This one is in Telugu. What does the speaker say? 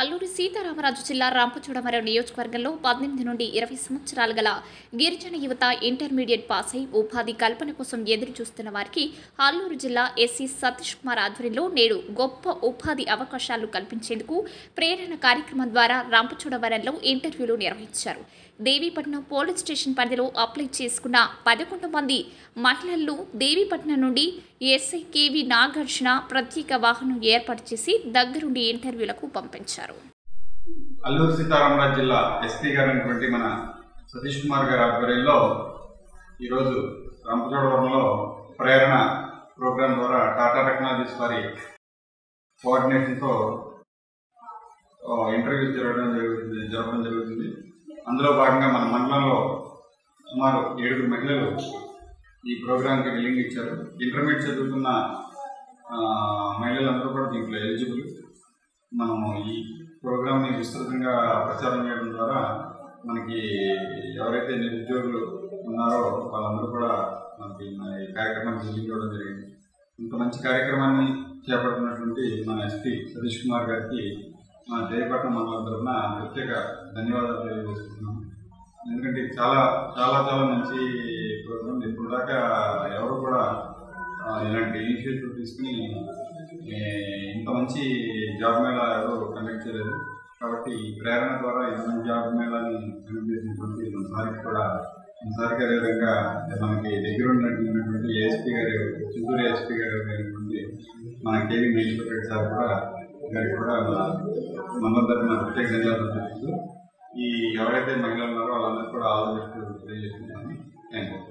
అల్లూరి సీతారామరాజు జిల్లా రాంపచోడవరం నియోజకవర్గంలో పద్దెనిమిది నుండి ఇరవై సంవత్సరాలు గల గిరిజన యువత ఇంటర్మీడియట్ పాస్ అయి ఉపాధి కల్పన కోసం ఎదురు చూస్తున్న వారికి అల్లూరు జిల్లా ఎస్సీ సతీష్ కుమార్ ఆధ్వర్యంలో నేడు గొప్ప ఉపాధి అవకాశాలు కల్పించేందుకు ప్రేరణ కార్యక్రమం ద్వారా రాంపచోడవరంలో ఇంటర్వ్యూలు నిర్వహించారు దేవీపట్నం పోలీస్ స్టేషన్ పరిధిలో అప్లై చేసుకున్న పదకొండు మంది మహిళలను దేవీపట్నం నుండి ఎస్ఐ కేవి నాగార్జున ప్రత్యేక వాహనం ఏర్పాటు చేసి దగ్గరుండి ఇంటర్వ్యూలకు పంపించారు అల్లూరు సీతారామరాజు జిల్లా ఎస్పీ గారు అయినటువంటి మన సతీష్ కుమార్ గారి ఆధ్వర్యంలో ఈరోజు రంపచోడవరంలో ప్రేరణ ప్రోగ్రాం ద్వారా టాటా టెక్నాలజీస్ వారి కోఆర్డినేషన్తో ఇంటర్వ్యూ జరగడం జరుగుతుంది జరగడం జరుగుతుంది అందులో భాగంగా మన మండలంలో సుమారు ఏడుగురు మహిళలు ఈ ప్రోగ్రాంకి లింక్ ఇచ్చారు ఇంటర్మీడియట్ చదువుతున్న ఆ, మహిళలందరూ కూడా దీంట్లో ఎలిజిబుల్ మనము ఈ ప్రోగ్రామ్ని విస్తృతంగా ప్రచారం చేయడం ద్వారా మనకి ఎవరైతే నిరుద్యోగులు ఉన్నారో వాళ్ళందరూ కూడా మనకి మన ఈ కార్యక్రమానికి లింక్ ఇవ్వడం జరిగింది ఇంత మంచి కార్యక్రమాన్ని చేపడుతున్నటువంటి మన ఎస్పీ సతీష్ కుమార్ గారికి మన జయపట్నం మండలం తరఫున ప్రత్యేక ధన్యవాదాలు తెలియజేస్తున్నాం ఎందుకంటే ఇది చాలా చాలా చాలా మంచి ప్రోగ్రామ్ ఇప్పుడు దాకా ఎవరు కూడా ఆ, ఇలాంటి ఇనిషియేటివ్ తీసుకుని ఏ, ఇంత మంచి జాబ్ మేళా ఎవరు కండక్ట్ చేయలేదు కాబట్టి ఈ ప్రేరణ ద్వారా ఇంత మంచి జాబ్ మేళాని కండక్ట్ చేసినటువంటి మన సార్కి కూడా మన సార్కి అదేవిధంగా మనకి దగ్గర ఉన్నటువంటి ఏఎస్పీ గారు చిత్తూరు ఏఎస్పీ గారు అయినటువంటి మన కేవీ మేజిపేట సార్ కూడా గారికి కూడా మన తరఫున ప్రత్యేక ధన్యవాదాలు తెలుపుతూ ఈ ఎవరైతే మహిళలు ఉన్నారో వాళ్ళందరికీ కూడా ఆలోచిస్తూ తెలియజేస్తున్నాను థ్యాంక్ యూ